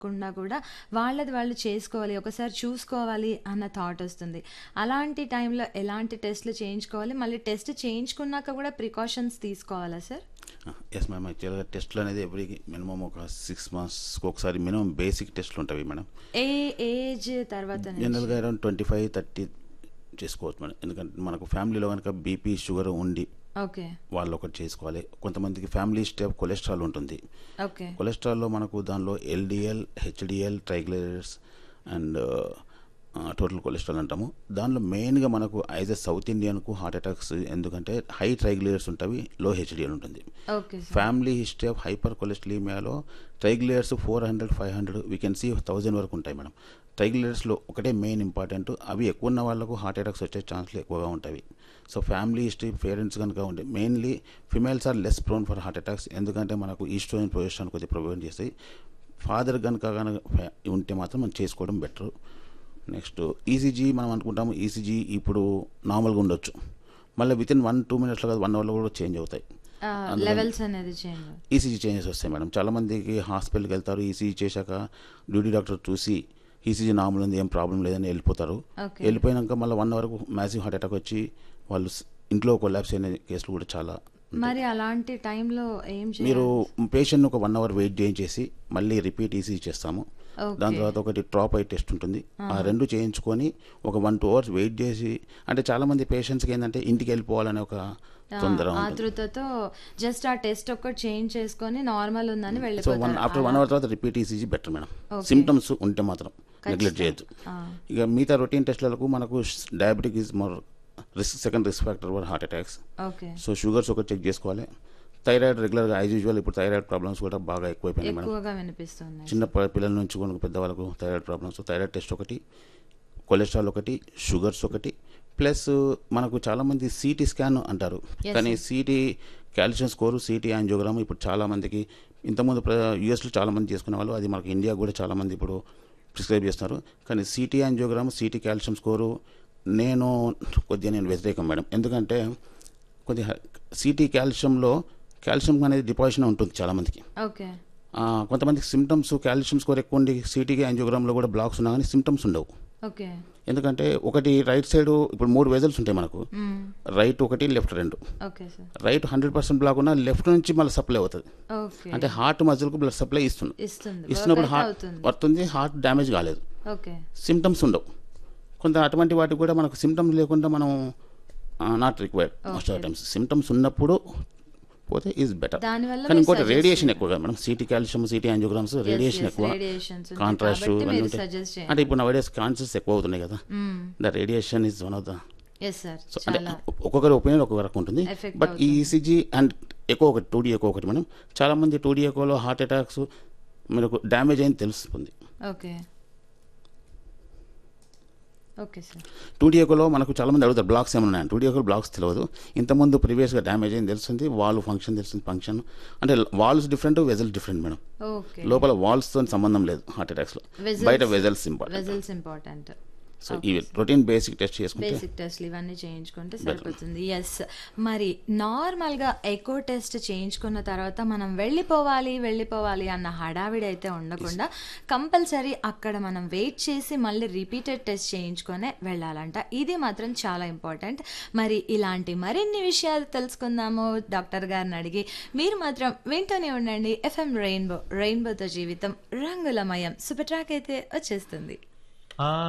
కుండా కూడా వాళ్ళది వాళ్ళు చేసుకోవాలి. ఒకసారి చూసుకోవాలి అన్న థాట్ ఒస్తుంది. అలాంటి టైంలో ఎలాంటి టెస్ట్‌లు చేయించుకోవాలి? మళ్ళీ టెస్ట్ చేయించుకున్నాక కూడా ప్రికాషన్స్ తీసుకోవాలా సార్? Yes ma'am. యాక్చువల్‌గా టెస్ట్‌లు అనేది ఎవ్రీ మినిమమ్ ఒక 6 మంత్స్‌కి ఒకసారి మినిమమ్ బేసిక్ టెస్ట్‌లు ఉంటాయి మేడం. ఏ ఏజ్ తర్వాత నుంచి? జనరల్‌గా అరౌండ్ 25, 30 చేసుకోవచ్చు మేడం. ఎందుకంటే మనకు ఫ్యామిలీలో గనుక బీపీ, షుగర్ ఉండి ఓకే. వాళ్ళు ఒకటి చేసుకోవాలి. కొంతమందికి ఫ్యామిలీ హిస్టరీ ఆఫ్ కొలెస్ట్రాల్ ఉంటుంది. ఓకే. కొలెస్ట్రాల్‌లో మనకు దానిలో LDL, HDL, triglycerides and ah, total cholesterol అంటాము. దానిలో మెయిన్‌గా మనకు యాస్ ఎ సౌత్ ఇండియన్‌కు హార్ట్ అటాక్స్ ఎందుకంటే హై ట్రైగ్లిజరైడ్స్ ఉంటాయి. లో హెచ్‌డీఎల్ ఉంటుంది. Okay sir. Family history of hyper కొలెస్ట్రీమియాలో ట్రైగ్లిజరైడ్స్ 400, 500 వీ కెన్ సీ 1000 వరకు ఉంటాయి మేడం. ట్రైగ్లిజరైడ్స్‌లో ఒకటే మెయిన్ ఇంపార్టెంట్. అవి ఎక్కువ ఉన్న వాళ్ళకు హార్ట్ అటాక్స్ వచ్చే ఛాన్స్‌లు ఎక్కువగా ఉంటాయి. సో ఫ్యామిలీ హిస్టరీ పేరెంట్స్ కనుక ఉంటే mainly females are less prone for heart attacks ఎందుకంటే మనకు ఈస్ట్రోజన్ ప్రొజెస్ట్రాన్ కొద్దిగా ప్రివెంట్ చేస్తాయి. ఫాదర్ గనుక గనక ఫ్యా ఉంటే మాత్రం మనం చేసుకోవడం బెటర్. నెక్స్ట్ ఈసీజీ మనం అనుకుంటాము ఈసీజీ ఇప్పుడు నార్మల్‌గా ఉండొచ్చు. మళ్ళీ వితిన్ 1, 2 మినిట్స్‌లో కాదు 1 అవర్‌లో కూడా చేంజ్ అవుతాయి. ఆ! అందుకని లెవెల్స్ అనేది చేంజ్. ఈసీజీ చేంజెస్ వస్తాయి మేడం. చాలామందికి హాస్పిటల్‌కి వెళ్తారు. ఈసీజీ చేశాక డ్యూటీ డాక్టర్ చూసి ఈసీజీ నార్మల్ ఉంది ఏం ప్రాబ్లం లేదని వెళ్ళిపోతారు. ఓకే. వెళ్ళిపోయినాక మళ్ళీ 1 వరకు మ్యాసివ్ హార్ట్ అటాక్ వచ్చి వాళ్ళు స్ ఇంట్లో కొలాప్స్ అయిన కేసులు కూడా చాలా ఉంటాయి. మరి అలాంటి టైంలో ఏం మీరు చేయాలి? పేషెంట్‌ని ఒక 1 అవర్ వెయిట్ చేయించేసి మళ్ళీ రిపీట్ ఈసీజీ చేస్తాము. దాని ఓకే. తర్వాత ఒకటి డ్రాప్ ఐ టెస్ట్ ఉంటుంది. ఆ ఆహా! 2 చేయించుకొని ఒక 1, 2 అవర్స్ వెయిట్ చేసి అంటే చాలామంది పేషెంట్స్‌కి ఏందంటే ఇంటికి వెళ్ళిపోవాలనే ఒక ఆ! తొందర ఉంటుంది. ఆతృతతో జస్ట్ ఆ టెస్ట్ ఒక్కటి చేంజ్ చేసుకొని నార్మల్ ఉందని సో వన్ వెళ్ళిపోతారు. ఆఫ్టర్ 1 అలా అవర్ తర్వాత repeat ECG better madam. Okay. Symptoms ఉంటే మాత్రం నెగ్లెక్ట్ ఖచ్చితంగా. చేయొద్దు. ఆ! ఇక మిగతా రొటీన్ టెస్ట్‌లకు మనకు diabetic is more risk second risk factor for heart attacks. Okay. So sugars ఒకటి చెక్ చేసుకోవాలి. థైరాయిడ్ రెగ్యులర్‌గా యాజ్ యూజువల్ ఇప్పుడు థైరాయిడ్ ప్రాబ్లమ్స్ కూడా బాగా ఎక్కువైపోయినాయి మేడం. ఎక్కువగా వినిపిస్తున్నాయి. చిన్న ప పిల్లల నుంచి కూడా పెద్దవాళ్ళకు థైరాయిడ్ ప్రాబ్లమ్స్ థైరాయిడ్ టెస్ట్ ఒకటి, కొలెస్ట్రాల్ ఒకటి, షుగర్స్ ఒకటి ప్లస్ మనకు చాలామంది సీటీ స్కాన్ అంటారు. యెస్ కానీ sir. CT calcium score, CT angiogram ఇప్పుడు చాలామందికి ఇంతకుముందు ప్ర యూఎస్‌లో చాలామంది చేసుకునేవాళ్ళు. అది మనకు ఇండియా కూడా చాలామంది ఇప్పుడు ప్రిస్క్రైబ్ చేస్తున్నారు. కానీ CT angiogram, CT calcium score నేను కొద్దిగా నేను వ్యతిరేకం మేడం. ఎందుకంటే కొద్దిగా సీటీ కాల్షియంలో కాల్షియం అనేది డిపాజిషన్ ఉంటుంది చాలామందికి. ఓకే. ఆ! కొంతమందికి సిమ్టమ్స్ కాల్షియం స్కోర్ ఎక్కువ ఉండి సీటీ యాంజియోగ్రామ్‌లో కూడా బ్లాక్స్ ఉన్నా కానీ సిమ్టమ్స్ ఉండవు. ఓకే. ఎందుకంటే ఒకటి రైట్ సైడ్ ఇప్పుడు 3 వెజల్స్ ఉంటాయి మనకు. హ్మ్. రైట్ ఒకటి, left 2. Okay sir. Right 100% block ఉన్నా లెఫ్ట్ నుంచి మళ్ళీ సప్లై అవుతది. ఓకే. అంటే హార్ట్ మజిల్‌కు బ్లడ్ సప్లై ఇస్తుంది. ఇస్తుంది. వర్క్ ఇస్తున్నప్పుడు అయితే హార్ట్ అవుతుంది. వస్తుంది. హార్ట్ డ్యామేజ్ కాలేదు. ఓకే. సిమ్టమ్స్ ఉండవు. కొంత అటువంటి వాటికి కూడా మనకు సిమ్టమ్స్ లేకుండా మనం ah, not required most of okay. The times. Symptoms ఉన్నప్పుడు పోతే ఈజ్ బెటర్. దానివల్ల కానీ మీరు ఇంకోటి సజెస్ట్ రేడియేషన్ చేయాలి. ఎక్కువ కదా madam. CT calcium, CT angiograms yes. Radiation yes. ఎక్కువ. రేడియేషన్స్ ఉంటాయి కాంట్రాస్ట్ కాబట్టి ఇవన్నీ మీరు ఉంటాయి. సజెస్ట్ అంటే చేయండి. ఇప్పుడు నవడేస్ కాన్సర్స్ ఎక్కువ అవుతున్నాయి కదా! Hmm. The radiation is one of the yes sir. So అంటే చాలా ఒక్కొక్కరి ఒపీనియన్ ఒక్కొక్క రకం ఉంటుంది. ఎఫెక్ట్ బట్ ఈ అవుతుంది. ఈసీజీ అండ్ ఎకో ఒకటి 2డీ ఎకో ఒకటి మేడం. చాలామంది 2డీ ఎకోలో హార్ట్ అటాక్స్ మనకు డ్యామేజ్ అయింది తెలుస్తుంది. ఓకే. Okay sir. 2డీ ఎకోలో మనకు చాలామంది అడుగుతారు బ్లాక్స్ ఏమైనా ఉన్నాయని. 2డీ ఎకోలో బ్లాక్స్ తెలియదు. ఇంతకుముందు ప్రీవియస్‌గా డ్యామేజ్ అయింది తెలుస్తుంది. వాల్వ్ ఫంక్షన్ తెలుస్తుంది ఫంక్షన్. అంటే valves different, vessels different madam. Okay. లోపల వాల్వ్స్‌తో సంబంధం లేదు హార్ట్ అటాక్స్‌లో. బయట vessels vessels important. Vessels important. So okay ఈ సార్. రొటీన్ బేసిక్ టెస్ట్ చేసుకుంటే బేసిక్ టెస్ట్‌లు ఇవన్నీ చేయించుకుంటే బెటర్. సరిపోతుంది. యెస్. మరి నార్మల్‌గా ఎకో టెస్ట్ చేయించుకున్న తర్వాత మనం వెళ్ళిపోవాలి, వెళ్ళిపోవాలి అన్న హడావిడి అయితే ఉండకుండా కంపల్సరీ అక్కడ మనం వెయిట్ చేసి మళ్ళీ రిపీటెడ్ టెస్ట్ చేయించుకొనే వెళ్ళాలంట. ఇది మాత్రం చాలా ఇంపార్టెంట్. మరి ఇలాంటి మరిన్ని విషయాలు తెలుసుకుందాము డాక్టర్ గారిని అడిగి. మీరు మాత్రం వింటూనే ఉండండి ఎఫ్ఎం రెయిన్బో. రెయిన్బోతో జీవితం రంగులమయం. సూపర్ ట్రాక్ అయితే వచ్చేస్తుంది. ఆ